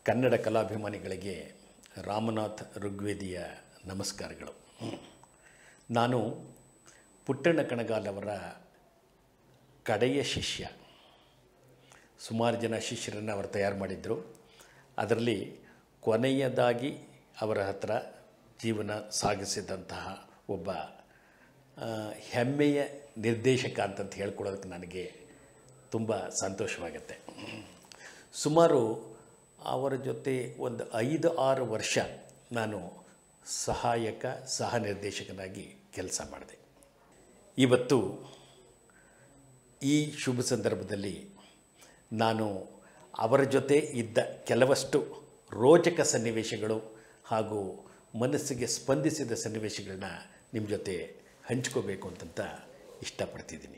ಕನ್ನಡ ಕಲಾಭಿಮಾನಿಗಳಿಗೆ ರಾಮನಾಥ್ ಋಗ್ವೇದಿಯ ನಮಸ್ಕಾರಗಳು ನಾನು ಪುಟ್ಟಣ್ಣ ಕಣಗಾಲ್ ಅವರ ಕಡೆಯ ಶಿಷ್ಯ ಸುಮಾರು ಜನ ಶಿಷ್ಯರನ್ನು ಅವರು ತಯಾರು ಮಾಡಿದ್ದರು ಅದರಲ್ಲಿ ಕೊನೆಯದಾಗಿ ಅವರ ಹತ್ರ ಜೀವನ ಸಾಗಿಸಿದಂತಹ ಒಬ್ಬ ಆ, ಹೆಮ್ಮೆಯ ನಿರ್ದೇಶಕ ಅಂತಂತ ಹೇಳ್ಕೊಳ್ಳೋದಕ್ಕೆ ನನಗೆ ತುಂಬ ಸಂತೋಷವಾಗುತ್ತೆ ಸುಮಾರು ಅವರ ಜೊತೆ ಒಂದು ಐದು ಆರು ವರ್ಷ ನಾನು ಸಹಾಯಕ ಸಹ ನಿರ್ದೇಶಕನಾಗಿ ಕೆಲಸ ಮಾಡಿದೆ ಇವತ್ತು ಈ ಶುಭ ಸಂದರ್ಭದಲ್ಲಿ ನಾನು ಅವರ ಜೊತೆ ಇದ್ದ ಕೆಲವಷ್ಟು ರೋಚಕ ಸನ್ನಿವೇಶಗಳು ಹಾಗೂ ಮನಸ್ಸಿಗೆ ಸ್ಪಂದಿಸಿದ ಸನ್ನಿವೇಶಗಳನ್ನ ನಿಮ್ಮ ಜೊತೆ ಹಂಚ್ಕೋಬೇಕು ಅಂತಂತ ಇಷ್ಟಪಡ್ತಿದ್ದೀನಿ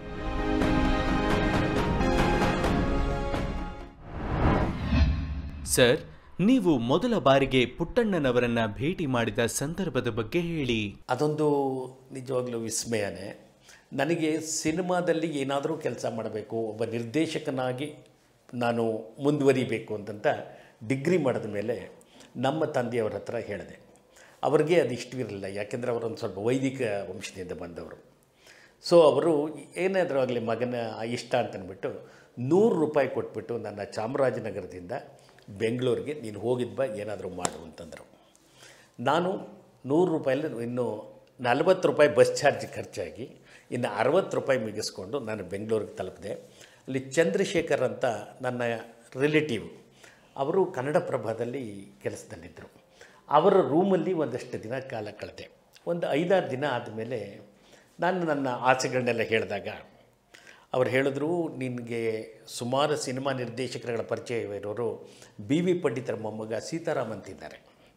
ಸರ್ ನೀವು ಮೊದಲ ಬಾರಿಗೆ ಪುಟ್ಟಣ್ಣನವರನ್ನ ಭೇಟಿ ಮಾಡಿದ ಸಂದರ್ಭದ ಬಗ್ಗೆ ಹೇಳಿ ಅದೊಂದು ನಿಜವಾಗ್ಲೂ ವಿಸ್ಮಯನೇ ನನಗೆ ಸಿನಿಮಾದಲ್ಲಿ ಏನಾದರೂ ಕೆಲಸ ಮಾಡಬೇಕು ಒಬ್ಬ ನಿರ್ದೇಶಕನಾಗಿ ನಾನು ಮುಂದುವರಿಬೇಕು ಅಂತಂತ ಡಿಗ್ರಿ ಮಾಡಿದ ಮೇಲೆ ನಮ್ಮ ತಂದೆಯವರ ಹತ್ರ ಹೇಳಿದೆ ಅವ್ರಿಗೆ ಅದು ಇಷ್ಟವಿರಲಿಲ್ಲ ಯಾಕೆಂದರೆ ಅವರೊಂದು ಸ್ವಲ್ಪ ವೈದಿಕ ವಂಶದಿಂದ ಬಂದವರು ಸೊ ಅವರು ಏನಾದರೂ ಆಗಲಿ ಮಗನ ಇಷ್ಟ ಅಂತಂದ್ಬಿಟ್ಟು ನೂರು ರೂಪಾಯಿ ಕೊಟ್ಬಿಟ್ಟು ನನ್ನ ಚಾಮರಾಜನಗರದಿಂದ ಬೆಂಗಳೂರಿಗೆ ನೀನು ಹೋಗಿದ್ದು ಬಾ ಏನಾದರೂ ಮಾಡು ಅಂತಂದರು ನಾನು ನೂರು ರೂಪಾಯಲ್ಲಿ ಇನ್ನು ನಲವತ್ತು ರೂಪಾಯಿ ಬಸ್ ಚಾರ್ಜ್ ಖರ್ಚಾಗಿ ಇನ್ನು ಅರವತ್ತು ರೂಪಾಯಿ ಮುಗಿಸ್ಕೊಂಡು ನಾನು ಬೆಂಗಳೂರಿಗೆ ತಲುಪಿದೆ ಅಲ್ಲಿ ಚಂದ್ರಶೇಖರ್ ಅಂತ ನನ್ನ ರಿಲೇಟಿವ್ ಅವರು ಕನ್ನಡ ಪ್ರಭಾದಲ್ಲಿ ಕೆಲಸದಲ್ಲಿದ್ದರು ಅವರ ರೂಮಲ್ಲಿ ಒಂದಷ್ಟು ದಿನ ಕಾಲ ಕಳೆದೆ ಒಂದು ಐದಾರು ದಿನ ಆದಮೇಲೆ ನಾನು ನನ್ನ ಆಸೆಗಳನ್ನೆಲ್ಲ ಹೇಳಿದಾಗ ಅವ್ರು ಹೇಳಿದ್ರು ನಿನಗೆ ಸುಮಾರು ಸಿನಿಮಾ ನಿರ್ದೇಶಕರುಗಳ ಪರಿಚಯ ಇರೋರು ಬಿ ವಿ ಪಂಡಿತರ ಮೊಮ್ಮಗ ಸೀತಾರಾಮ್ ಅಂತಿದ್ದಾರೆ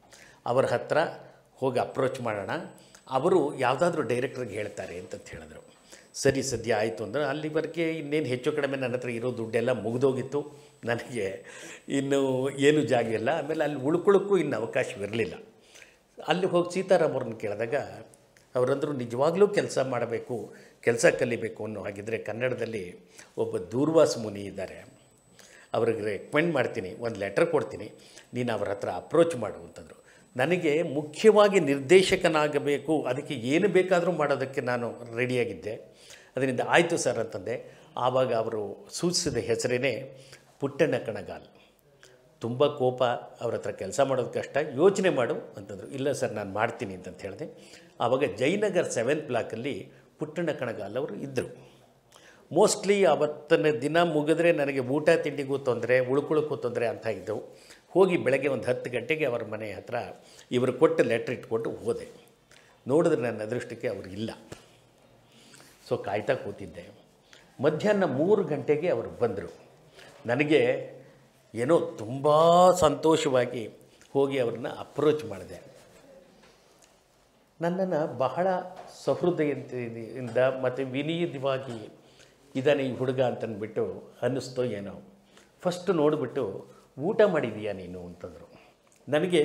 ಅವರ ಹತ್ರ ಹೋಗಿ ಅಪ್ರೋಚ್ ಮಾಡೋಣ ಅವರು ಯಾವುದಾದ್ರೂ ಡೈರೆಕ್ಟ್ರಿಗೆ ಹೇಳ್ತಾರೆ ಅಂತಂತ ಹೇಳಿದ್ರು ಸರಿ ಸದ್ಯ ಆಯಿತು ಅಂದರೆ ಅಲ್ಲಿವರೆಗೆ ಇನ್ನೇನು ಹೆಚ್ಚು ಕಡಿಮೆ ನನ್ನ ಹತ್ರ ಇರೋ ದುಡ್ಡೆಲ್ಲ ಮುಗಿದೋಗಿತ್ತು ನನಗೆ ಇನ್ನು ಏನು ಜಾಗ ಇಲ್ಲ ಆಮೇಲೆ ಅಲ್ಲಿ ಉಳ್ಕೊಳ್ಳೋಕ್ಕೂ ಇನ್ನು ಅವಕಾಶವಿರಲಿಲ್ಲ ಅಲ್ಲಿ ಹೋಗಿ ಸೀತಾರಾಮ್ ಅವ್ರನ್ನ ಕೇಳಿದಾಗ ಅವರಂದರು ನಿಜವಾಗ್ಲೂ ಕೆಲಸ ಮಾಡಬೇಕು ಕೆಲಸ ಕಲಿಬೇಕು ಅನ್ನೋ ಹಾಗಿದ್ದರೆ ಕನ್ನಡದಲ್ಲಿ ಒಬ್ಬ ದೂರ್ವಾಸ ಮುನಿ ಇದ್ದಾರೆ ಅವ್ರಿಗೆ ರೆಕಮೆಂಡ್ ಮಾಡ್ತೀನಿ ಒಂದು ಲೆಟರ್ ಕೊಡ್ತೀನಿ ನೀನು ಅವ್ರ ಹತ್ರ ಅಪ್ರೋಚ್ ಮಾಡು ಅಂತಂದರು ನನಗೆ ಮುಖ್ಯವಾಗಿ ನಿರ್ದೇಶಕನಾಗಬೇಕು ಅದಕ್ಕೆ ಏನು ಬೇಕಾದರೂ ಮಾಡೋದಕ್ಕೆ ನಾನು ರೆಡಿಯಾಗಿದ್ದೆ ಅದರಿಂದ ಆಯಿತು ಸರ್ ಅಂತಂದೆ ಆವಾಗ ಅವರು ಸೂಚಿಸಿದ ಹೆಸರೇ ಪುಟ್ಟಣ್ಣ ಕಣಗಾಲ್ ತುಂಬ ಕೋಪ ಅವ್ರ ಹತ್ರ ಕೆಲಸ ಮಾಡೋದು ಕಷ್ಟ ಯೋಚನೆ ಮಾಡು ಅಂತಂದರು ಇಲ್ಲ ಸರ್ ನಾನು ಮಾಡ್ತೀನಿ ಅಂತಂತ ಹೇಳಿದೆ ಆವಾಗ ಜಯನಗರ್ ಸೆವೆಂತ್ ಬ್ಲಾಕಲ್ಲಿ ಪುಟ್ಟಣ್ಣ ಕಣಗಾಲ್ ಅವರು ಇದ್ದರು ಮೋಸ್ಟ್ಲಿ ಅವತ್ತಿನ ದಿನ ಮುಗಿದ್ರೆ ನನಗೆ ಊಟ ತಿಂಡಿಗೂ ತೊಂದರೆ ಉಳ್ಕೊಳ್ಳೋಕ್ಕೂ ತೊಂದರೆ ಅಂತ ಇದ್ದವು ಹೋಗಿ ಬೆಳಗ್ಗೆ ಒಂದು ಹತ್ತು ಗಂಟೆಗೆ ಅವರ ಮನೆ ಹತ್ರ ಇವರು ಕೊಟ್ಟು ಲೆಟ್ರ್ ಇಟ್ಕೊಂಡು ಹೋದೆ ನೋಡಿದ್ರೆ ನನ್ನ ಅದೃಷ್ಟಕ್ಕೆ ಅವರು ಇಲ್ಲ ಸೊ ಕಾಯ್ತಾ ಕೂತಿದ್ದೆ ಮಧ್ಯಾಹ್ನ ಮೂರು ಗಂಟೆಗೆ ಅವರು ಬಂದರು ನನಗೆ ಏನೋ ತುಂಬ ಸಂತೋಷವಾಗಿ ಹೋಗಿ ಅವ್ರನ್ನ ಅಪ್ರೋಚ್ ಮಾಡಿದೆ ನನ್ನನ್ನು ಬಹಳ ಸಹೃದಯತೆಯಿಂದ ಮತ್ತು ವಿನೀತವಾಗಿ ಇದ್ದಾನೆ ಈ ಹುಡುಗ ಅಂತಂದ್ಬಿಟ್ಟು ಅನ್ನಿಸ್ತೋ ಏನೋ ಫಸ್ಟ್ ನೋಡಿಬಿಟ್ಟು ಊಟ ಮಾಡಿದೀಯಾ ನೀನು ಅಂತಂದರು ನನಗೆ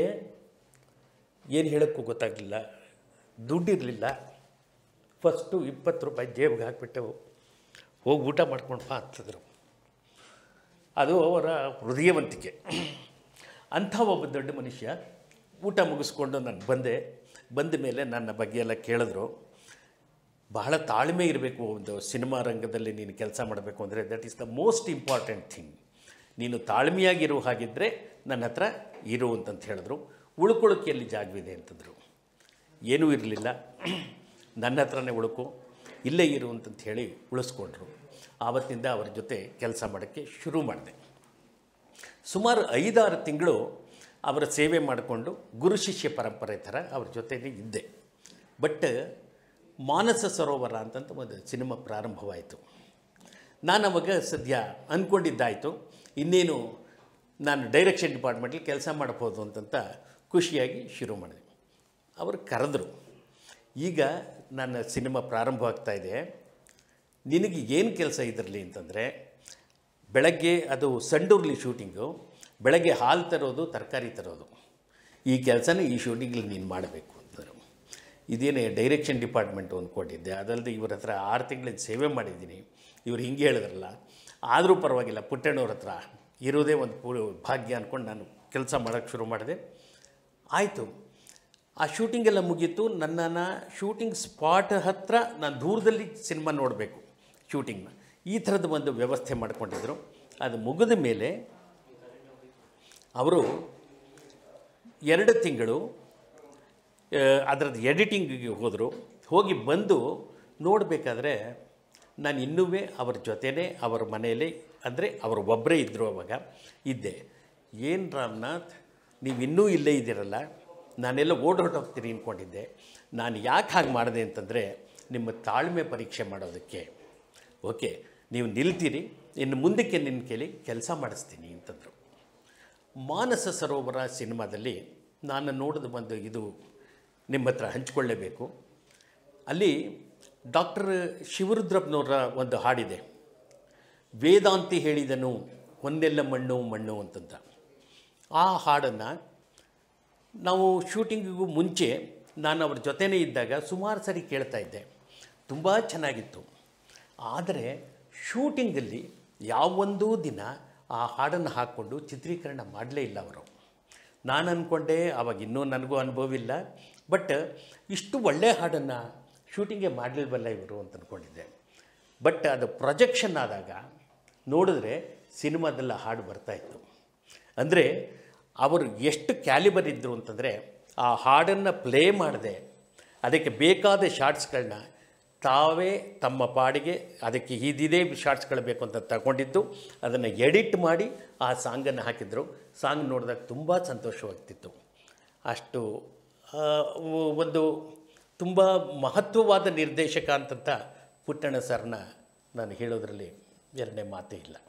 ಏನು ಹೇಳೋಕ್ಕೂ ಗೊತ್ತಾಗಲಿಲ್ಲ ದುಡ್ಡಿರಲಿಲ್ಲ ಫಸ್ಟು ಇಪ್ಪತ್ತು ರೂಪಾಯಿ ಜೇಬಿಗೆ ಹಾಕ್ಬಿಟ್ಟು ಹೋಗಿ ಊಟ ಮಾಡ್ಕೊಂಡು ಬಾ ಅಂತಂದರು ಅದು ಅವರ ಹೃದಯವಂತಿಕೆ ಅಂಥ ಒಬ್ಬ ದೊಡ್ಡ ಮನುಷ್ಯ ಊಟ ಮುಗಿಸ್ಕೊಂಡು ನಾನು ಬಂದೆ ಬಂದ ಮೇಲೆ ನನ್ನ ಬಗ್ಗೆ ಎಲ್ಲ ಕೇಳಿದ್ರು ಬಹಳ ತಾಳ್ಮೆ ಇರಬೇಕು ಒಂದು ಸಿನಿಮಾ ರಂಗದಲ್ಲಿ ನೀನು ಕೆಲಸ ಮಾಡಬೇಕು ಅಂದರೆ that is the most important thing ನೀನು ತಾಳ್ಮೆಯಾಗಿರೋ ಹಾಗಿದ್ದರೆ ನನ್ನ ಹತ್ರ ಇರು ಅಂತಂತ ಹೇಳಿದ್ರು ಉಳ್ಕೊಳ್ಳೋಕ್ಕೆ ಎಲ್ಲಿ ಜಾಗವಿದೆ ಅಂತಂದರು ಏನೂ ಇರಲಿಲ್ಲ ನನ್ನ ಹತ್ರನೇ ಉಳ್ಕೊ ಇಲ್ಲೇ ಇರು ಅಂತಂತ ಹೇಳಿ ಉಳಿಸ್ಕೊಂಡ್ರು ಆವತ್ತಿಂದ ಅವರ ಜೊತೆ ಕೆಲಸ ಮಾಡೋಕ್ಕೆ ಶುರು ಮಾಡಿದೆ ಸುಮಾರು ಐದಾರು ತಿಂಗಳು ಅವರ ಸೇವೆ ಮಾಡಿಕೊಂಡು ಗುರು ಶಿಷ್ಯ ಪರಂಪರೆ ಥರ ಅವ್ರ ಜೊತೆನೇ ಇದ್ದೆ ಬಟ್ ಮಾನಸ ಸರೋವರ ಅಂತಂತ ಒಂದು ಸಿನಿಮಾ ಪ್ರಾರಂಭವಾಯಿತು ನಾನು ಅವಾಗ ಸದ್ಯ ಅಂದ್ಕೊಂಡಿದ್ದಾಯಿತು ಇನ್ನೇನು ನಾನು ಡೈರೆಕ್ಷನ್ ಡಿಪಾರ್ಟ್ಮೆಂಟಲ್ಲಿ ಕೆಲಸ ಮಾಡ್ಬೋದು ಅಂತಂತ ಖುಷಿಯಾಗಿ ಶುರು ಮಾಡಿದೆ ಅವರು ಕರೆದ್ರು ಈಗ ನನ್ನ ಸಿನಿಮಾ ಪ್ರಾರಂಭವಾಗ್ತಾ ಇದೆ ನಿನಗೆ ಏನು ಕೆಲಸ ಇದರಲ್ಲಿ ಅಂತಂದರೆ ಬೆಳಗ್ಗೆ ಅದು ಸಂಡೂರ್ಲಿ ಶೂಟಿಂಗು ಬೆಳಗ್ಗೆ ಹಾಲು ತರೋದು ತರಕಾರಿ ತರೋದು ಈ ಕೆಲಸನೇ ಈ ಶೂಟಿಂಗಲ್ಲಿ ನೀನು ಮಾಡಬೇಕು ಅಂತಂದರು ಇದೇನೇ ಡೈರೆಕ್ಷನ್ ಡಿಪಾರ್ಟ್ಮೆಂಟು ಅಂದ್ಕೊಂಡಿದ್ದೆ ಅದಲ್ಲದೆ ಇವ್ರ ಹತ್ರ ಆರು ತಿಂಗಳಿಂದ ಸೇವೆ ಮಾಡಿದ್ದೀನಿ ಇವ್ರು ಹಿಂಗೆ ಹೇಳಿದ್ರಲ್ಲ ಆದರೂ ಪರವಾಗಿಲ್ಲ ಪುಟ್ಟಣ್ಣವ್ರ ಹತ್ರ ಇರೋದೇ ಒಂದು ಪೂರ ಭಾಗ್ಯ ಅಂದ್ಕೊಂಡು ನಾನು ಕೆಲಸ ಮಾಡೋಕ್ಕೆ ಶುರು ಮಾಡಿದೆ ಆಯಿತು ಆ ಶೂಟಿಂಗ್ ಎಲ್ಲ ಮುಗೀತು ನನ್ನನ್ನು ಶೂಟಿಂಗ್ ಸ್ಪಾಟ್ ಹತ್ರ ನಾನು ದೂರದಲ್ಲಿ ಸಿನಿಮಾ ನೋಡಬೇಕು ಶೂಟಿಂಗ್ನ ಈ ಥರದ ಒಂದು ವ್ಯವಸ್ಥೆ ಮಾಡಿಕೊಂಡಿದ್ರು ಅದು ಮುಗಿದ ಮೇಲೆ ಅವರು ಎರಡು ತಿಂಗಳು ಅದರದ್ದು ಎಡಿಟಿಂಗಿಗೆ ಹೋದರು ಹೋಗಿ ಬಂದು ನೋಡಬೇಕಾದ್ರೆ ನಾನು ಇನ್ನೂ ಅವರ ಜೊತೆನೇ ಅವರ ಮನೆಯಲ್ಲಿ ಅಂದರೆ ಅವರು ಒಬ್ಬರೇ ಇದ್ದರು ಅವಾಗ ಇದ್ದೆ ಏನು ರಾಮನಾಥ್ ನೀವು ಇನ್ನೂ ಇಲ್ಲೇ ಇದ್ದೀರಲ್ಲ ನಾನೆಲ್ಲ ಓಡ್ ಹೊರಟೋಗ್ತೀನಿ ಅಂದ್ಕೊಂಡಿದ್ದೆ ನಾನು ಯಾಕೆ ಹಾಗೆ ಮಾಡಿದೆ ಅಂತಂದರೆ ನಿಮ್ಮ ತಾಳ್ಮೆ ಪರೀಕ್ಷೆ ಮಾಡೋದಕ್ಕೆ ಓಕೆ ನೀವು ನಿಲ್ತೀರಿ ಇನ್ನು ಮುಂದಕ್ಕೆ ನಿನ್ನ ಕೇಳಿ ಕೆಲಸ ಮಾಡಿಸ್ತೀನಿ ಅಂತಂದರು ಮಾನಸ ಸರೋವರ ಸಿನಿಮಾದಲ್ಲಿ ನಾನು ನೋಡಿದ ಒಂದು ಇದು ನಿಮ್ಮ ಹತ್ರ ಹಂಚಿಕೊಳ್ಳೇಬೇಕು ಅಲ್ಲಿ ಡಾಕ್ಟರ್ ಶಿವರುದ್ರಪ್ಪನವರ ಒಂದು ಹಾಡಿದೆ ವೇದಾಂತಿ ಹೇಳಿದನು ಒಂದೆಲ್ಲ ಮಣ್ಣು ಮಣ್ಣು ಅಂತಂತ ಆ ಹಾಡನ್ನು ನಾವು ಶೂಟಿಂಗಿಗೂ ಮುಂಚೆ ನಾನು ಅವ್ರ ಜೊತೆನೇ ಇದ್ದಾಗ ಸುಮಾರು ಸರಿ ಕೇಳ್ತಾ ಇದ್ದೆ ತುಂಬ ಚೆನ್ನಾಗಿತ್ತು ಆದರೆ ಶೂಟಿಂಗಲ್ಲಿ ಯಾವೊಂದೂ ದಿನ ಆ ಹಾಡನ್ನು ಹಾಕ್ಕೊಂಡು ಚಿತ್ರೀಕರಣ ಮಾಡಲೇ ಇಲ್ಲ ಅವರು ನಾನು ಅಂದ್ಕೊಂಡೆ ಆವಾಗ ಇನ್ನೂ ನನಗೂ ಅನುಭವ ಇಲ್ಲ ಬಟ್ ಇಷ್ಟು ಒಳ್ಳೆಯ ಹಾಡನ್ನು ಶೂಟಿಂಗೇ ಮಾಡಲಿಲ್ವಲ್ಲ ಇವರು ಅಂತ ಅಂದ್ಕೊಂಡಿದ್ದೆ ಬಟ್ ಅದು ಪ್ರೊಜೆಕ್ಷನ್ ಆದಾಗ ನೋಡಿದ್ರೆ ಸಿನಿಮಾದೆಲ್ಲ ಹಾಡು ಬರ್ತಾಯಿತ್ತು ಅಂದರೆ ಅವರು ಎಷ್ಟು ಕ್ಯಾಲಿಬರ್ ಇದ್ದರು ಅಂತಂದರೆ ಆ ಹಾಡನ್ನು ಪ್ಲೇ ಮಾಡದೆ ಅದಕ್ಕೆ ಬೇಕಾದ ಶಾರ್ಟ್ಸ್ಗಳನ್ನ ತಾವೇ ತಮ್ಮ ಪಾಡಿಗೆ ಅದಕ್ಕೆ ಇದಿದೇ ಶಾರ್ಟ್ಸ್ಗಳು ಬೇಕು ಅಂತ ತಗೊಂಡಿದ್ದು ಅದನ್ನು ಎಡಿಟ್ ಮಾಡಿ ಆ ಸಾಂಗನ್ನು ಹಾಕಿದ್ರು ಸಾಂಗ್ ನೋಡಿದಾಗ ತುಂಬ ಸಂತೋಷವಾಗ್ತಿತ್ತು ಅಷ್ಟು ಆ, ಒಂದು ತುಂಬ ಮಹತ್ವವಾದ ನಿರ್ದೇಶಕ ಅಂತಂತ ಪುಟ್ಟಣ್ಣ ಸರ್ನ ನಾನು ಹೇಳೋದ್ರಲ್ಲಿ ಎರಡನೇ ಮಾತೇ ಇಲ್ಲ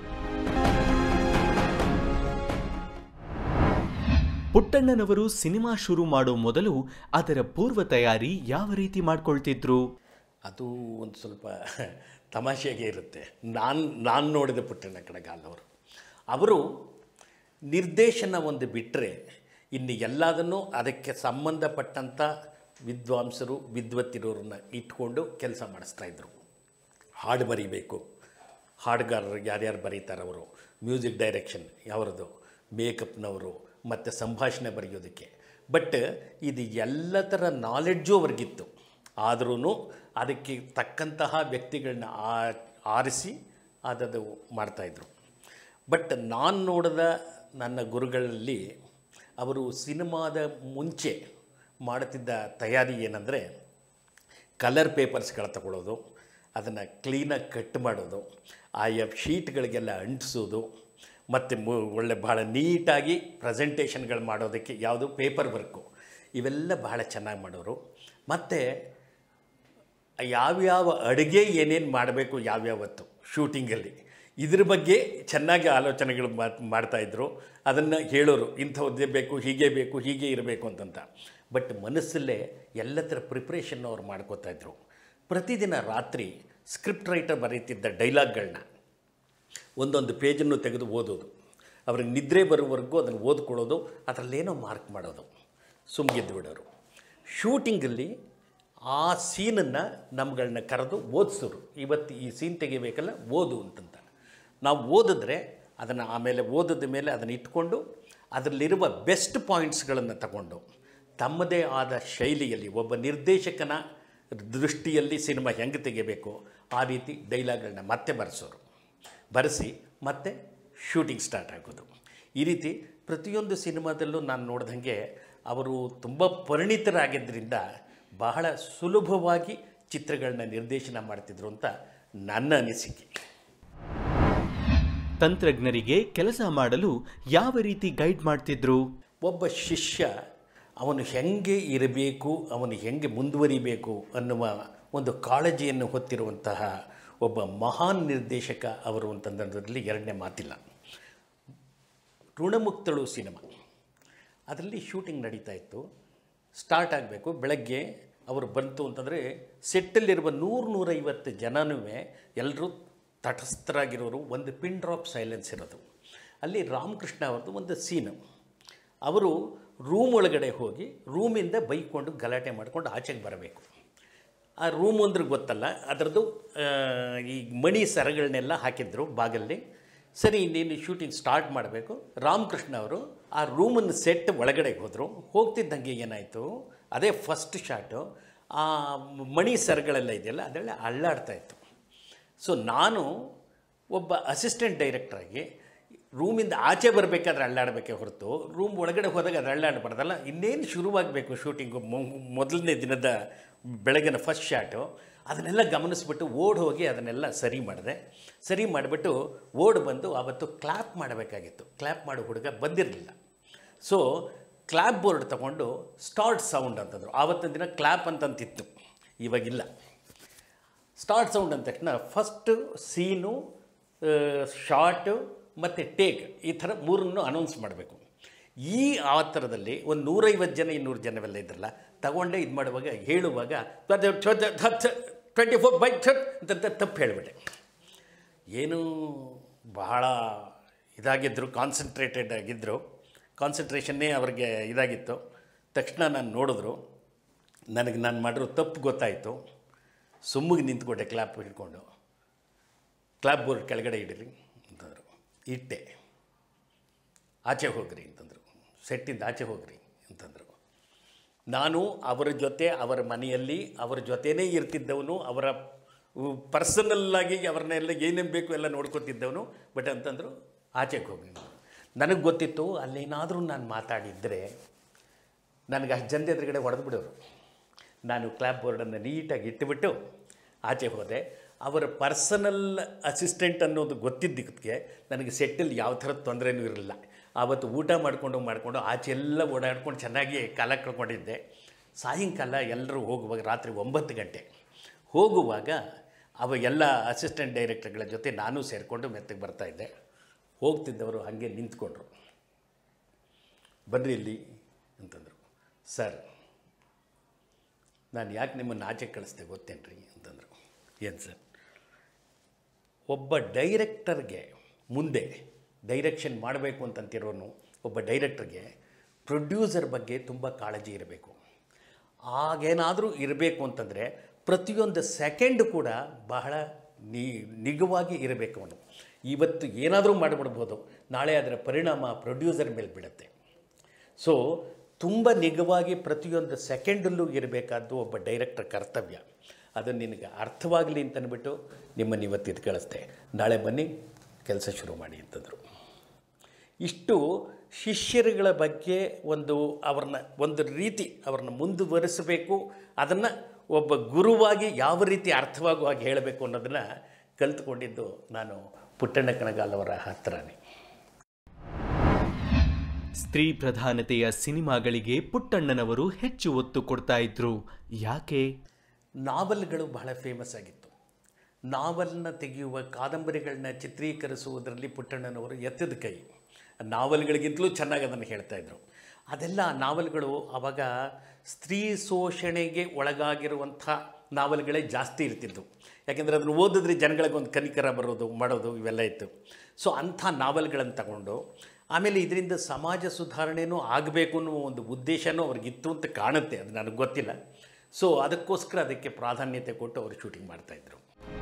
ಪುಟ್ಟಣ್ಣನವರು ಸಿನಿಮಾ ಶುರು ಮಾಡೋ ಮೊದಲು ಅದರ ಪೂರ್ವ ತಯಾರಿ ಯಾವ ರೀತಿ ಮಾಡ್ಕೊಳ್ತಿದ್ರು ಅದು ಒಂದು ಸ್ವಲ್ಪ ತಮಾಷೆಗೆ ಇರುತ್ತೆ ನಾನು ನಾನು ನೋಡಿದ ಪುಟ್ಟಣ್ಣ ಕಡಗಾಲ್ ಅವರು ಅವರು ನಿರ್ದೇಶನ ಒಂದು ಬಿಟ್ಟರೆ ಇನ್ನು ಎಲ್ಲದನ್ನೂ ಅದಕ್ಕೆ ಸಂಬಂಧಪಟ್ಟಂಥ ವಿದ್ವಾಂಸರು ವಿದ್ವತ್ತಿರೋರನ್ನ ಇಟ್ಕೊಂಡು ಕೆಲಸ ಮಾಡಿಸ್ತಾಯಿದ್ರು ಹಾಡು ಬರೀಬೇಕು ಹಾಡುಗಾರರು ಯಾರ್ಯಾರು ಬರೀತಾರೆ ಅವರು ಮ್ಯೂಸಿಕ್ ಡೈರೆಕ್ಷನ್ ಯಾವ್ರದ್ದು ಮೇಕಪ್ನವರು ಮತ್ತು ಸಂಭಾಷಣೆ ಬರೆಯೋದಕ್ಕೆ ಬಟ್ ಇದು ಎಲ್ಲ ಥರ ನಾಲೆಡ್ಜು ಅವ್ರಿಗಿತ್ತು ಆದ್ರೂ ಅದಕ್ಕೆ ತಕ್ಕಂತಹ ವ್ಯಕ್ತಿಗಳನ್ನ ಆ- ಆರಿಸಿ ಅದದು ಮಾಡ್ತಾಯಿದ್ರು ಬಟ್ ನಾನು ನೋಡಿದ ನನ್ನ ಗುರುಗಳಲ್ಲಿ ಅವರು ಸಿನಿಮಾದ ಮುಂಚೆ ಮಾಡುತ್ತಿದ್ದ ತಯಾರಿ ಏನಂದರೆ ಕಲರ್ ಪೇಪರ್ಸ್ಗಳು ತಗೊಳ್ಳೋದು ಅದನ್ನು ಕ್ಲೀನಾಗಿ ಕಟ್ ಮಾಡೋದು ಆಯಾ ಶೀಟ್ಗಳಿಗೆಲ್ಲ ಅಂಟಿಸೋದು ಮತ್ತು ಮು ಒಳ್ಳೆ ಭಾಳ ನೀಟಾಗಿ ಪ್ರೆಸೆಂಟೇಷನ್ಗಳು ಮಾಡೋದಕ್ಕೆ ಯಾವುದು ಪೇಪರ್ ವರ್ಕು ಇವೆಲ್ಲ ಬಹಳ ಚೆನ್ನಾಗಿ ಮಾಡೋರು ಮತ್ತು ಯಾವ್ಯಾವ ಅಡುಗೆ ಏನೇನು ಮಾಡಬೇಕು ಯಾವ್ಯಾವತ್ತು ಶೂಟಿಂಗಲ್ಲಿ ಇದ್ರ ಬಗ್ಗೆ ಚೆನ್ನಾಗಿ ಆಲೋಚನೆಗಳು ಮಾತ್ ಮಾಡ್ತಾಯಿದ್ರು ಅದನ್ನು ಹೇಳೋರು ಇಂಥದ್ದೇ ಬೇಕು ಹೀಗೆ ಬೇಕು ಹೀಗೆ ಇರಬೇಕು ಅಂತಂತ ಬಟ್ ಮನಸ್ಸಲ್ಲೇ ಎಲ್ಲ ಥರ ಪ್ರಿಪ್ರೇಷನ್ ಅವ್ರು ಮಾಡ್ಕೋತಾ ಇದ್ರು ಪ್ರತಿದಿನ ರಾತ್ರಿ ಸ್ಕ್ರಿಪ್ಟ್ ರೈಟರ್ ಬರೀತಿದ್ದ ಡೈಲಾಗ್ಗಳನ್ನ ಒಂದೊಂದು ಪೇಜನ್ನು ತೆಗೆದು ಓದೋದು ಅವ್ರಿಗೆ ನಿದ್ರೆ ಬರೋವರೆಗೂ ಅದನ್ನು ಓದ್ಕೊಳ್ಳೋದು ಅದರಲ್ಲೇನೋ ಮಾರ್ಕ್ ಮಾಡೋದು ಸುಮ್ಗಿದ್ದು ಬಿಡೋರು ಶೂಟಿಂಗಲ್ಲಿ ಆ ಸೀನನ್ನು ನಮ್ಗಳನ್ನ ಕರೆದು ಓದಿಸೋರು ಇವತ್ತು ಈ ಸೀನ್ ತೆಗಿಬೇಕಲ್ಲ ಓದು ಅಂತಂತ ನಾವು ಓದಿದ್ರೆ ಅದನ್ನು ಆಮೇಲೆ ಓದಿದ ಮೇಲೆ ಅದನ್ನು ಇಟ್ಕೊಂಡು ಅದರಲ್ಲಿರುವ ಬೆಸ್ಟ್ ಪಾಯಿಂಟ್ಸ್ಗಳನ್ನು ತಗೊಂಡು ತಮ್ಮದೇ ಆದ ಶೈಲಿಯಲ್ಲಿ ಒಬ್ಬ ನಿರ್ದೇಶಕನ ದೃಷ್ಟಿಯಲ್ಲಿ ಸಿನಿಮಾ ಹೆಂಗೆ ತೆಗಿಬೇಕು ಆ ರೀತಿ ಡೈಲಾಗ್ಗಳನ್ನ ಮತ್ತೆ ಬರೆಸೋರು ಬರೆಸಿ ಮತ್ತೆ ಶೂಟಿಂಗ್ ಸ್ಟಾರ್ಟ್ ಆಗೋದು ಈ ರೀತಿ ಪ್ರತಿಯೊಂದು ಸಿನಿಮಾದಲ್ಲೂ ನಾನು ನೋಡ್ದಂಗೆ ಅವರು ತುಂಬ ಪರಿಣಿತರಾಗಿದ್ದರಿಂದ ಬಹಳ ಸುಲಭವಾಗಿ ಚಿತ್ರಗಳನ್ನ ನಿರ್ದೇಶನ ಮಾಡ್ತಿದ್ರು ಅಂತ ನನ್ನ ಅನಿಸಿಕೆ ತಂತ್ರಜ್ಞರಿಗೆ ಕೆಲಸ ಮಾಡಲು ಯಾವ ರೀತಿ ಗೈಡ್ ಮಾಡ್ತಿದ್ರು ಒಬ್ಬ ಶಿಷ್ಯ ಅವನು ಹೆಂಗೆ ಇರಬೇಕು ಅವನು ಹೆಂಗೆ ಮುಂದುವರಿಬೇಕು ಅನ್ನುವ ಒಂದು ಕಾಳಜಿಯನ್ನು ಹೊತ್ತಿರುವಂತಹ ಒಬ್ಬ ಮಹಾನ್ ನಿರ್ದೇಶಕ ಅವರು ಅಂತಂದ್ರಲ್ಲಿ ಎರಡನೇ ಮಾತಿಲ್ಲ ಋಣಮುಕ್ತಳು ಸಿನಿಮಾ ಅದರಲ್ಲಿ ಶೂಟಿಂಗ್ ನಡೀತಾ ಇತ್ತು ಸ್ಟಾರ್ಟ್ ಆಗಬೇಕು ಬೆಳಗ್ಗೆ ಅವರು ಬಂತು ಅಂತಂದರೆ ಸೆಟ್ಟಲ್ಲಿರುವ ನೂರು ನೂರೈವತ್ತು ಜನನೂ ಎಲ್ಲರೂ ತಟಸ್ಥರಾಗಿರೋರು ಒಂದು ಪಿನ್ ಡ್ರಾಪ್ ಸೈಲೆನ್ಸ್ ಇರೋದು ಅಲ್ಲಿ ರಾಮಕೃಷ್ಣ ಅವ್ರದ್ದು ಒಂದು ಸೀನು ಅವರು ರೂಮ್ ಒಳಗಡೆ ಹೋಗಿ ರೂಮಿಂದ ಬೈಕೊಂಡು ಗಲಾಟೆ ಮಾಡ್ಕೊಂಡು ಆಚೆಗೆ ಬರಬೇಕು ಆ ರೂಮ್ ಅಂದ್ರೆ ಗೊತ್ತಲ್ಲ ಅದರದ್ದು ಆ, ಈ ಮಣಿ ಸರಗಳನ್ನೆಲ್ಲ ಹಾಕಿದ್ರು ಬಾಗಲ್ಲಿ ಸರಿ ನೀನು ಶೂಟಿಂಗ್ ಸ್ಟಾರ್ಟ್ ಮಾಡಬೇಕು ರಾಮಕೃಷ್ಣ ಅವರು ಆ ರೂಮನ್ನು ಸೆಟ್ ಒಳಗಡೆ ಹೋದರು ಹೋಗ್ತಿದ್ದಂಗೆ ಏನಾಯಿತು ಅದೇ ಫಸ್ಟ್ ಶಾಟು ಆ ಮಣಿ ಸರಗಳೆಲ್ಲ ಇದೆಯಲ್ಲ ಅದೆಲ್ಲ ಅಳ್ಳಾಡ್ತಾ ಇತ್ತು ಸೊ ನಾನು ಒಬ್ಬ ಅಸಿಸ್ಟೆಂಟ್ ಡೈರೆಕ್ಟ್ರಾಗಿ ರೂಮಿಂದ ಆಚೆ ಬರಬೇಕಾದ್ರೆ ಅಳ್ಳಾಡಬೇಕೆ ಹೊರತು ರೂಮ್ ಒಳಗಡೆ ಹೋದಾಗ ಅದು ಅಳ್ಳಾಡಬಾರ್ದಲ್ಲ ಇನ್ನೇನು ಶುರುವಾಗಬೇಕು ಶೂಟಿಂಗು ಮೊದಲನೇ ದಿನದ ಬೆಳಗಿನ ಫಸ್ಟ್ ಶಾಟು ಅದನ್ನೆಲ್ಲ ಗಮನಿಸ್ಬಿಟ್ಟು ಓಡ್ ಹೋಗಿ ಅದನ್ನೆಲ್ಲ ಸರಿ ಮಾಡಿದೆ ಸರಿ ಮಾಡಿಬಿಟ್ಟು ಓಡ್ ಬಂದು ಆವತ್ತು ಕ್ಲ್ಯಾಪ್ ಮಾಡಬೇಕಾಗಿತ್ತು ಕ್ಲ್ಯಾಪ್ ಮಾಡೋ ಹುಡುಗ ಬಂದಿರಲಿಲ್ಲ ಸೊ ಕ್ಲ್ಯಾಪ್ ಬೋರ್ಡ್ ತಗೊಂಡು ಸ್ಟಾರ್ಟ್ ಸೌಂಡ್ ಅಂತಂದರು ಆವತ್ತಿನ ದಿನ ಕ್ಲ್ಯಾಪ್ ಅಂತಂತಿತ್ತು ಇವಾಗಿಲ್ಲ ಸ್ಟಾರ್ಟ್ ಸೌಂಡ್ ಅಂದ ತಕ್ಷಣ ಫಸ್ಟು ಸೀನು ಶಾರ್ಟು ಮತ್ತು ಟೇಕ್ ಈ ಥರ ಮೂರನ್ನು ಅನೌನ್ಸ್ ಮಾಡಬೇಕು ಈ ಆ ಥರದಲ್ಲಿ ಒಂದು ನೂರೈವತ್ತು ಜನ ಇನ್ನೂರು ಜನವೆಲ್ಲ ಇದ್ರಲ್ಲ ತಗೊಂಡೇ ಇದು ಮಾಡುವಾಗ ಹೇಳುವಾಗ ಟ್ವೆಂಟಿ ಫೋರ್ ಬೈ ಅಂತ ತಪ್ಪು ಹೇಳಿಬಿಟ್ಟೆ ಏನು ಬಹಳ ಇದಾಗಿದ್ದರು ಕಾನ್ಸಂಟ್ರೇಟೆಡ್ ಆಗಿದ್ದರು ಕಾನ್ಸಂಟ್ರೇಷನ್ನೇ ಅವ್ರಿಗೆ ಇದಾಗಿತ್ತು ತಕ್ಷಣ ನಾನು ನೋಡಿದ್ರು ನನಗೆ ನಾನು ಮಾಡಿರೋ ತಪ್ಪು ಗೊತ್ತಾಯಿತು ಸುಮ್ಮಿಗೆ ನಿಂತ್ಕೊಂಡೆ ಕ್ಲಾಪ್ ಹಿಡ್ಕೊಂಡು ಕ್ಲಾಪ್ ಬೋರ್ಡ್ ಕೆಳಗಡೆ ಇಡಿರಿ ಅಂತಂದರು ಇಟ್ಟೆ ಆಚೆ ಹೋಗ್ರಿ ಅಂತಂದರು ಸೆಟ್ಟಿಂದ ಆಚೆ ಹೋಗ್ರಿ ಅಂತಂದರು ನಾನು ಅವರ ಜೊತೆ ಅವರ ಮನೆಯಲ್ಲಿ ಅವರ ಜೊತೆನೇ ಇರ್ತಿದ್ದವನು ಅವರ ಪರ್ಸನಲ್ಲಾಗಿ ಅವ್ರನ್ನೆಲ್ಲ ಏನೇನು ಬೇಕು ಎಲ್ಲ ನೋಡ್ಕೊತಿದ್ದವನು ಬಟ್ ಅಂತಂದರು ಆಚೆಗೆ ಹೋಗಿ ನನಗೆ ಗೊತ್ತಿತ್ತು ಅಲ್ಲೇನಾದರೂ ನಾನು ಮಾತಾಡಿದರೆ ನನಗೆ ಅಷ್ಟು ಜನದ ಎದುರುಗಡೆ ಹೊಡೆದು ಬಿಡೋರು ನಾನು ಕ್ಲಾಪ್ ಬೋರ್ಡನ್ನು ನೀಟಾಗಿ ಇಟ್ಟುಬಿಟ್ಟು ಆಚೆ ಹೋದೆ ಅವರ ಪರ್ಸನಲ್ ಅಸಿಸ್ಟೆಂಟ್ ಅನ್ನೋದು ಗೊತ್ತಿದ್ದಕ್ಕೆ ನನಗೆ ಸೆಟ್ಟಲ್ಲಿ ಯಾವ ಥರದ ತೊಂದರೆನೂ ಇರಲಿಲ್ಲ ಆವತ್ತು ಊಟ ಮಾಡಿಕೊಂಡು ಮಾಡಿಕೊಂಡು ಆಚೆ ಎಲ್ಲ ಓಡಾಡ್ಕೊಂಡು ಚೆನ್ನಾಗಿ ಕಾಲ ಕಳ್ಕೊಂಡಿದ್ದೆ ಸಾಯಂಕಾಲ ಎಲ್ಲರೂ ಹೋಗುವಾಗ ರಾತ್ರಿ ಒಂಬತ್ತು ಗಂಟೆ ಹೋಗುವಾಗ ಅವ ಎಲ್ಲ ಅಸಿಸ್ಟೆಂಟ್ ಡೈರೆಕ್ಟರ್ಗಳ ಜೊತೆ ನಾನು ಸೇರಿಕೊಂಡು ಮೆತ್ತಗೆ ಬರ್ತಾಯಿದ್ದೆ ಹೋಗ್ತಿದ್ದವರು ಹಾಗೆ ನಿಂತ್ಕೊಂಡ್ರು ಬನ್ರಿ ಇಲ್ಲಿ ಅಂತಂದರು ಸರ್ ನಾನು ಯಾಕೆ ನಿಮ್ಮನ್ನು ಆಚೆ ಕಳಿಸ್ದೆ ಗೊತ್ತೇನ್ರಿ ಅಂತಂದರು ಏನು ಸರ್ ಒಬ್ಬ ಡೈರೆಕ್ಟರ್ಗೆ ಮುಂದೆ ಡೈರೆಕ್ಷನ್ ಮಾಡಬೇಕು ಅಂತಂತಿರೋನು ಒಬ್ಬ ಡೈರೆಕ್ಟರ್ಗೆ ಪ್ರೊಡ್ಯೂಸರ್ ಬಗ್ಗೆ ತುಂಬ ಕಾಳಜಿ ಇರಬೇಕು ಆಗೇನಾದರೂ ಇರಬೇಕು ಅಂತಂದರೆ ಪ್ರತಿಯೊಂದು ಸೆಕೆಂಡ್ ಕೂಡ ಬಹಳ ನಿ ನಿಗವಾಗಿ ಇರಬೇಕು ಅವನು ಇವತ್ತು ಏನಾದರೂ ಮಾಡಿಬಿಡ್ಬೋದು ನಾಳೆ ಅದರ ಪರಿಣಾಮ ಪ್ರೊಡ್ಯೂಸರ್ ಮೇಲೆ ಬೀಳುತ್ತೆ ಸೊ ತುಂಬ ನಿಗವಾಗಿ ಪ್ರತಿಯೊಂದು ಸೆಕೆಂಡಲ್ಲೂ ಇರಬೇಕಾದ್ದು ಒಬ್ಬ ಡೈರೆಕ್ಟರ್ ಕರ್ತವ್ಯ ಅದು ನಿನಗೆ ಅರ್ಥವಾಗಲಿ ಅಂತಂದ್ಬಿಟ್ಟು ನಿಮ್ಮನ್ನು ಇವತ್ತು ಇದು ಕಳಿಸ್ದೆ ನಾಳೆ ಬನ್ನಿ ಕೆಲಸ ಶುರು ಮಾಡಿ ಅಂತಂದರು ಇಷ್ಟು ಶಿಷ್ಯರುಗಳ ಬಗ್ಗೆ ಒಂದು ಅವ್ರನ್ನ ಒಂದು ರೀತಿ ಅವ್ರನ್ನ ಮುಂದುವರಿಸಬೇಕು ಅದನ್ನು ಒಬ್ಬ ಗುರುವಾಗಿ ಯಾವ ರೀತಿ ಅರ್ಥವಾಗುವ ಹಾಗೆ ಹೇಳಬೇಕು ಅನ್ನೋದನ್ನು ಕಲ್ತ್ಕೊಂಡಿದ್ದು ನಾನು ಪುಟ್ಟಣ್ಣ ಕಣಗಾಲ್ ಅವರ ಹತ್ರನೇ ಸ್ತ್ರೀ ಪ್ರಧಾನತೆಯ ಸಿನಿಮಾಗಳಿಗೆ ಪುಟ್ಟಣ್ಣನವರು ಹೆಚ್ಚು ಒತ್ತು ಕೊಡ್ತಾ ಇದ್ರು ಯಾಕೆ ನಾವಲ್ಗಳು ಬಹಳ ಫೇಮಸ್ ಆಗಿತ್ತು ನಾವಲ್ನ ತೆಗೆಯುವ ಕಾದಂಬರಿಗಳನ್ನ ಚಿತ್ರೀಕರಿಸುವುದರಲ್ಲಿ ಪುಟ್ಟಣ್ಣನವರು ಎತ್ತದ ಕೈ ನಾವಲ್ಗಳಿಗಿಂತಲೂ ಚೆನ್ನಾಗಿ ಅದನ್ನು ಹೇಳ್ತಾ ಇದ್ರು ಅದೆಲ್ಲ ನಾವಲ್ಗಳು ಆವಾಗ ಸ್ತ್ರೀ ಶೋಷಣೆಗೆ ಒಳಗಾಗಿರುವಂಥ ನಾವಲ್ಗಳೇ ಜಾಸ್ತಿ ಇರ್ತಿದ್ದು ಯಾಕೆಂದರೆ ಅದನ್ನು ಓದಿದ್ರೆ ಜನಗಳಿಗೆ ಒಂದು ಕನಿಕರ ಬರೋದು ಮಾಡೋದು ಇವೆಲ್ಲ ಇತ್ತು ಸೊ ಅಂಥ ನಾವಲ್ಗಳನ್ನು ತಗೊಂಡು ಆಮೇಲೆ ಇದರಿಂದ ಸಮಾಜ ಸುಧಾರಣೆನೂ ಆಗಬೇಕು ಅನ್ನೋ ಒಂದು ಉದ್ದೇಶನೂ ಅವ್ರಿಗಿತ್ತು ಅಂತ ಕಾಣುತ್ತೆ ಅದು ನನಗೆ ಗೊತ್ತಿಲ್ಲ ಸೊ ಅದಕ್ಕೋಸ್ಕರ ಅದಕ್ಕೆ ಪ್ರಾಧಾನ್ಯತೆ ಕೊಟ್ಟು ಅವರು ಶೂಟಿಂಗ್ ಮಾಡ್ತಾಯಿದ್ರು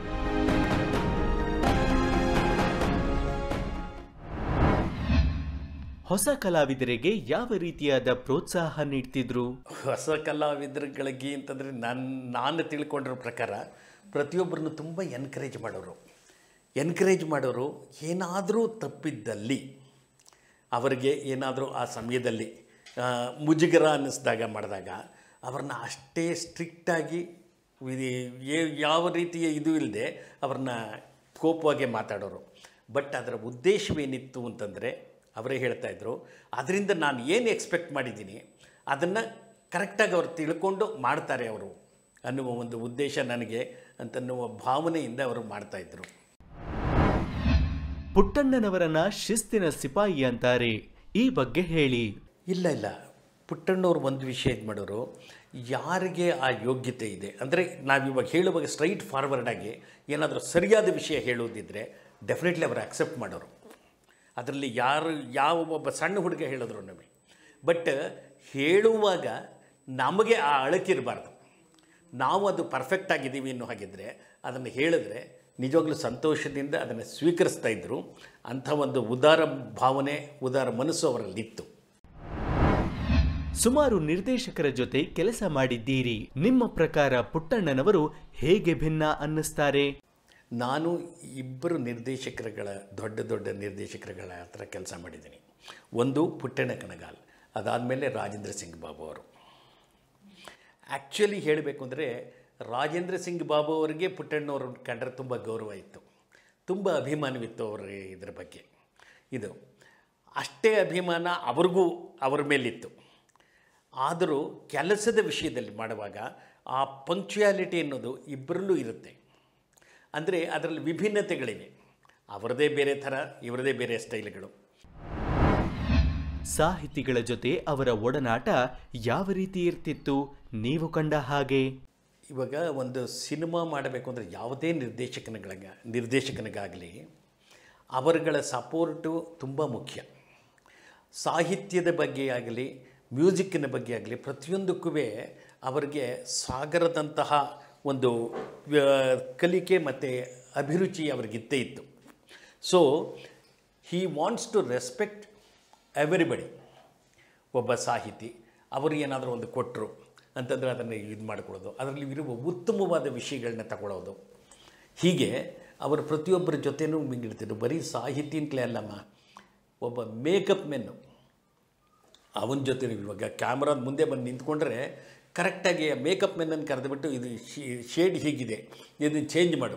ಹೊಸ ಕಲಾವಿದರಿಗೆ ಯಾವ ರೀತಿಯಾದ ಪ್ರೋತ್ಸಾಹ ನೀಡ್ತಿದ್ರು ಹೊಸ ಕಲಾವಿದರುಗಳಿಗೆ ಅಂತಂದರೆ ನಾನು ನಾನು ತಿಳ್ಕೊಂಡಿರೋ ಪ್ರಕಾರ ಪ್ರತಿಯೊಬ್ಬರನ್ನು ತುಂಬ ಎನ್ಕರೇಜ್ ಮಾಡೋರು ಎನ್ಕರೇಜ್ ಮಾಡೋರು ಏನಾದರೂ ತಪ್ಪಿದ್ದಲ್ಲಿ ಅವರಿಗೆ ಏನಾದರೂ ಆ ಸಮಯದಲ್ಲಿ ಆ, ಮುಜುಗರ ಅನ್ನಿಸ್ದಾಗ ಮಾಡಿದಾಗ ಅವ್ರನ್ನ ಅಷ್ಟೇ ಸ್ಟ್ರಿಕ್ಟಾಗಿ ಯಾವ ರೀತಿಯ ಇದು ಇಲ್ಲದೆ ಅವ್ರನ್ನ ಕೋಪವಾಗಿ ಮಾತಾಡೋರು ಬಟ್ ಅದರ ಉದ್ದೇಶವೇನಿತ್ತು ಅಂತಂದರೆ ಅವರೇ ಹೇಳ್ತಾಯಿದ್ರು ಅದರಿಂದ ನಾನು ಏನು ಎಕ್ಸ್ಪೆಕ್ಟ್ ಮಾಡಿದ್ದೀನಿ ಅದನ್ನು ಕರೆಕ್ಟಾಗಿ ಅವ್ರು ತಿಳ್ಕೊಂಡು ಮಾಡ್ತಾರೆ ಅವರು ಅನ್ನುವ ಒಂದು ಉದ್ದೇಶ ನನಗೆ ಅಂತನ್ನುವ ಭಾವನೆಯಿಂದ ಅವರು ಮಾಡ್ತಾಯಿದ್ರು ಪುಟ್ಟಣ್ಣನವರನ್ನ ಶಿಸ್ತಿನ ಸಿಪಾಯಿ ಅಂತಾರೆ ಈ ಬಗ್ಗೆ ಹೇಳಿ ಇಲ್ಲ ಇಲ್ಲ ಪುಟ್ಟಣ್ಣವ್ರು ಒಂದು ವಿಷಯ ಇದು ಮಾಡೋರು ಯಾರಿಗೆ ಆ ಯೋಗ್ಯತೆ ಇದೆ ಅಂದರೆ ನಾವಿವಾಗ ಹೇಳುವಾಗ ಸ್ಟ್ರೈಟ್ ಫಾರ್ವರ್ಡಾಗಿ ಏನಾದರೂ ಸರಿಯಾದ ವಿಷಯ ಹೇಳೋದಿದ್ದರೆ ಡೆಫಿನೆಟ್ಲಿ ಅವರು ಅಕ್ಸೆಪ್ಟ್ ಮಾಡೋರು ಅದರಲ್ಲಿ ಯಾರು ಯಾವ ಒಬ್ಬ ಸಣ್ಣ ಹುಡುಗ ಹೇಳಿದ್ರು ನಮಗೆ ಬಟ್ ಹೇಳುವಾಗ ನಮಗೆ ಆ ಅಳಕಿರಬಾರ್ದು ನಾವು ಅದು ಪರ್ಫೆಕ್ಟ್ ಆಗಿದ್ದೀವಿ ಅನ್ನೋ ಹಾಗಿದ್ದರೆ ಅದನ್ನು ಹೇಳಿದ್ರೆ ನಿಜವಾಗ್ಲೂ ಸಂತೋಷದಿಂದ ಅದನ್ನು ಸ್ವೀಕರಿಸ್ತಾ ಇದ್ದರು ಅಂಥ ಒಂದು ಉದಾರ ಭಾವನೆ ಉದಾರ ಮನಸ್ಸು ಅವರಲ್ಲಿತ್ತು ಸುಮಾರು ನಿರ್ದೇಶಕರ ಜೊತೆ ಕೆಲಸ ಮಾಡಿದ್ದೀರಿ ನಿಮ್ಮ ಪ್ರಕಾರ ಪುಟ್ಟಣ್ಣನವರು ಹೇಗೆ ಭಿನ್ನ ಅನ್ನಿಸ್ತಾರೆ ನಾನು ಇಬ್ಬರು ನಿರ್ದೇಶಕರುಗಳ ದೊಡ್ಡ ದೊಡ್ಡ ನಿರ್ದೇಶಕರುಗಳ ಹತ್ರ ಕೆಲಸ ಮಾಡಿದ್ದೀನಿ ಒಂದು ಪುಟ್ಟಣ್ಣ ಕಣಗಾಲ್ ಅದಾದಮೇಲೆ ರಾಜೇಂದ್ರ ಸಿಂಗ್ ಬಾಬು ಅವರು ಆ್ಯಕ್ಚುಲಿ ಹೇಳಬೇಕು ಅಂದರೆ ರಾಜೇಂದ್ರ ಸಿಂಗ್ ಬಾಬು ಅವರಿಗೆ ಪುಟ್ಟಣ್ಣವ್ರ ಕಂಡ್ರೆ ತುಂಬ ಗೌರವ ಇತ್ತು ತುಂಬ ಅಭಿಮಾನವಿತ್ತು ಅವರ ಇದರ ಬಗ್ಗೆ ಇದು ಅಷ್ಟೇ ಅಭಿಮಾನ ಅವ್ರಿಗೂ ಅವರ ಮೇಲಿತ್ತು ಆದರೂ ಕೆಲಸದ ವಿಷಯದಲ್ಲಿ ಮಾಡುವಾಗ ಆ ಪಂಕ್ಚುಯಾಲಿಟಿ ಅನ್ನೋದು ಇಬ್ಬರಲ್ಲೂ ಇರುತ್ತೆ ಅಂದರೆ ಅದರಲ್ಲಿ ವಿಭಿನ್ನತೆಗಳಿವೆ ಅವರದೇ ಬೇರೆ ಥರ ಇವರದೇ ಬೇರೆ ಸ್ಟೈಲ್ಗಳು ಸಾಹಿತಿಗಳ ಜೊತೆ ಅವರ ಒಡನಾಟ ಯಾವ ರೀತಿ ಇರ್ತಿತ್ತು ನೀವು ಕಂಡ ಹಾಗೆ ಇವಾಗ ಒಂದು ಸಿನಿಮಾ ಮಾಡಬೇಕು ಅಂದರೆ ಯಾವುದೇ ನಿರ್ದೇಶಕನಗಳಿಗೆ ನಿರ್ದೇಶಕನಿಗಾಗಲಿ ಅವರುಗಳ ಸಪೋರ್ಟು ತುಂಬ ಮುಖ್ಯ ಸಾಹಿತ್ಯದ ಬಗ್ಗೆ ಆಗಲಿ ಮ್ಯೂಸಿಕ್ಕಿನ ಬಗ್ಗೆ ಆಗಲಿ ಪ್ರತಿಯೊಂದಕ್ಕೂ ಅವರಿಗೆ ಸಾಗರದಂತಹ ಒಂದು ವ್ಯ- ಕಲಿಕೆ ಮತ್ತು ಅಭಿರುಚಿ ಅವ್ರಿಗಿದ್ದೇ ಇತ್ತು so he wants to respect everybody ಒಬ್ಬ ಸಾಹಿತಿ ಅವರು ಏನಾದರೂ ಒಂದು ಕೊಟ್ಟರು ಅಂತಂದರೆ ಅದನ್ನು ಇದು ಮಾಡ್ಕೊಳ್ಳೋದು ಅದರಲ್ಲಿ ಇರುವ ಉತ್ತಮವಾದ ವಿಷಯಗಳನ್ನ ತಗೊಳ್ಳೋದು ಹೀಗೆ ಅವರು ಪ್ರತಿಯೊಬ್ಬರ ಜೊತೆನೂ ಮಿಂಗಿಡ್ತಿದ್ರು ಬರೀ ಸಾಹಿತಿ ಅಂತಲೇ ಅಲ್ಲಮ್ಮ ಒಬ್ಬ ಮೇಕಪ್ ಮೆನ್ನು ಅವನ ಜೊತೆ ನೀವು ಇವಾಗ ಕ್ಯಾಮ್ರಾದ ಮುಂದೆ ಬಂದು ನಿಂತ್ಕೊಂಡ್ರೆ ಕರೆಕ್ಟಾಗಿ ಮೇಕಪ್ ಮೆನ್ನನ್ನು ಕರೆದುಬಿಟ್ಟು ಇದು ಶೇಡ್ ಹೀಗಿದೆ ಇದನ್ನು ಚೇಂಜ್ ಮಾಡು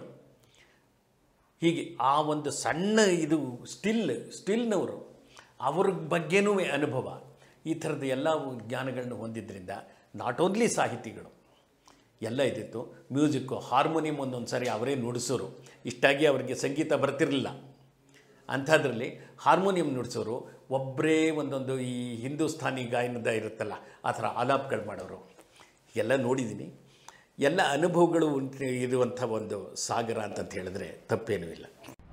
ಹೀಗೆ ಆ ಒಂದು ಸಣ್ಣ ಇದು ಸ್ಟಿಲ್ ಸ್ಟಿಲ್ನವರು ಅವ್ರ ಬಗ್ಗೆನೂ ಅನುಭವ ಈ ಥರದ ಎಲ್ಲ ಜ್ಞಾನಗಳನ್ನು ಹೊಂದಿದ್ದರಿಂದ ನಾಟ್ ಓನ್ಲಿ ಸಾಹಿತಿಗಳು ಎಲ್ಲ ಇದ್ದಿತ್ತು ಮ್ಯೂಸಿಕ್ಕು ಹಾರ್ಮೋನಿಯಂ ಒಂದೊಂದು ಸಾರಿ ಅವರೇ ನುಡಿಸೋರು ಇಷ್ಟಾಗಿ ಅವರಿಗೆ ಸಂಗೀತ ಬರ್ತಿರಲಿಲ್ಲ ಅಂಥದ್ರಲ್ಲಿ ಹಾರ್ಮೋನಿಯಂ ನುಡಿಸೋರು ಒಬ್ಬರೇ ಒಂದೊಂದು ಈ ಹಿಂದೂಸ್ಥಾನಿ ಗಾಯನದ ಇರುತ್ತಲ್ಲ ಆ ಥರ ಆಲಾಪ್ಗಳು ಮಾಡೋರು ಎಲ್ಲ ನೋಡಿದ್ದೀನಿ ಎಲ್ಲ ಅನುಭವಗಳು ಉಂಟು ಇರುವಂಥ ಒಂದು ಸಾಗರ ಅಂತಂತ ಹೇಳಿದ್ರೆ ತಪ್ಪೇನೂ ಇಲ್ಲ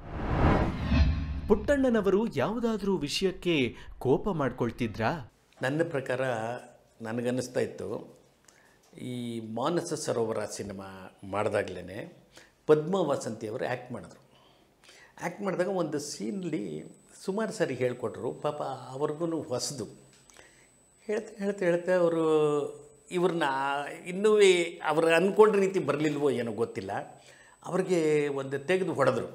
ಪುಟ್ಟಣ್ಣನವರು ಯಾವುದಾದ್ರೂ ವಿಷಯಕ್ಕೆ ಕೋಪ ಮಾಡ್ಕೊಳ್ತಿದ್ರಾ ನನ್ನ ಪ್ರಕಾರ ನನಗನ್ನಿಸ್ತಾ ಇತ್ತು ಈ ಮಾನಸ ಸರೋವರ ಸಿನಿಮಾ ಮಾಡಿದಾಗಲೇ ಪದ್ಮ ವಸಂತಿಯವರು ಆ್ಯಕ್ಟ್ ಮಾಡಿದ್ರು ಆ್ಯಕ್ಟ್ ಮಾಡಿದಾಗ ಒಂದು ಸೀನ್ಲಿ ಸುಮಾರು ಸಾರಿ ಹೇಳ್ಕೊಟ್ರು ಪಾಪ ಅವ್ರಿಗೂ ಹೊಸದು ಹೇಳ್ತಾ ಹೇಳ್ತಾ ಹೇಳ್ತಾ ಅವರು ಇವ್ರನ್ನ ಇನ್ನೂ ಅವ್ರು ಅಂದ್ಕೊಂಡ ರೀತಿ ಬರಲಿಲ್ವೋ ಏನೋ ಗೊತ್ತಿಲ್ಲ ಅವ್ರಿಗೆ ಒಂದು ತೆಗೆದು ಹೊಡೆದ್ರು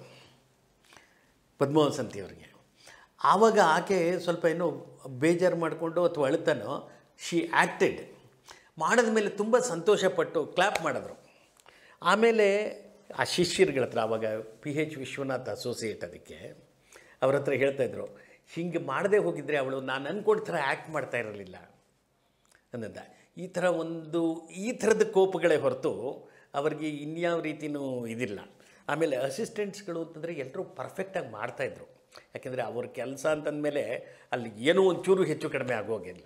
ಪದ್ಮವಸಂತಿ ಅವರಿಗೆ ಆವಾಗ ಆಕೆ ಸ್ವಲ್ಪ ಏನೋ ಬೇಜಾರು ಮಾಡಿಕೊಂಡು ಅಥವಾ ಅಳ್ತಾನೋ ಶಿ ಆ್ಯಕ್ಟೆಡ್ ಮಾಡಿದ ಮೇಲೆ ತುಂಬ ಸಂತೋಷಪಟ್ಟು ಕ್ಲ್ಯಾಪ್ ಮಾಡಿದ್ರು ಆಮೇಲೆ ಆ ಶಿಷ್ಯರುಗಳ ಹತ್ರ ಆವಾಗ ಪಿ ಎಚ್ ವಿಶ್ವನಾಥ್ ಅಸೋಸಿಯೇಟ್ ಅದಕ್ಕೆ ಅವ್ರ ಹತ್ರ ಹೇಳ್ತಾಯಿದ್ರು ಹಿಂಗೆ ಮಾಡದೆ ಹೋಗಿದ್ರೆ ಅವಳು ನಾನು ಅಂದ್ಕೊಂಡ ಥರ ಆ್ಯಕ್ಟ್ ಮಾಡ್ತಾ ಇರಲಿಲ್ಲ ಅನ್ನೋದ ಈ ಥರ ಒಂದು ಈ ಥರದ ಕೋಪಗಳೇ ಹೊರತು ಅವರಿಗೆ ಇನ್ಯಾವ ರೀತಿಯೂ ಇದಿಲ್ಲ ಆಮೇಲೆ ಅಸಿಸ್ಟೆಂಟ್ಸ್ಗಳು ಅಂತಂದರೆ ಎಲ್ಲರೂ ಪರ್ಫೆಕ್ಟಾಗಿ ಮಾಡ್ತಾಯಿದ್ರು ಯಾಕೆಂದರೆ ಅವ್ರ ಕೆಲಸ ಅಂತಂದಮೇಲೆ ಅಲ್ಲಿ ಏನೋ ಒಂಚೂರು ಹೆಚ್ಚು ಕಡಿಮೆ ಆಗೋಗಿಲ್ಲ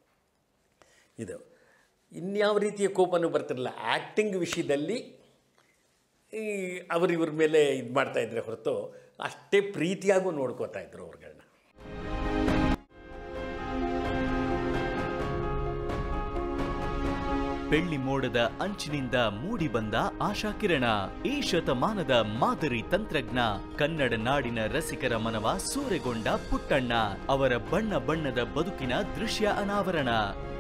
ಇದು ಇನ್ಯಾವ ರೀತಿಯ ಕೋಪನೂ ಬರ್ತಿರಲಿಲ್ಲ ಆ್ಯಕ್ಟಿಂಗ್ ವಿಷಯದಲ್ಲಿ ಈ ಅವರು ಇವ್ರ ಮೇಲೆ ಇದು ಮಾಡ್ತಾಯಿದ್ರೆ ಹೊರತು ಅಷ್ಟೇ ಪ್ರೀತಿಯಾಗೂ ನೋಡ್ಕೋತಾ ಇದ್ರು ಅವ್ರುಗಳನ್ನ ಬೆಳ್ಳಿ ಮೋಡದ ಅಂಚಿನಿಂದ ಮೂಡಿ ಬಂದ ಆಶಾಕಿರಣ ಈ ಶತಮಾನದ ಮಾದರಿ ತಂತ್ರಜ್ಞ ಕನ್ನಡ ನಾಡಿನ ರಸಿಕರ ಮನವ ಸೂರೆಗೊಂಡ ಪುಟ್ಟಣ್ಣ ಅವರ ಬಣ್ಣ ಬಣ್ಣದ ಬದುಕಿನ ದೃಶ್ಯ ಅನಾವರಣ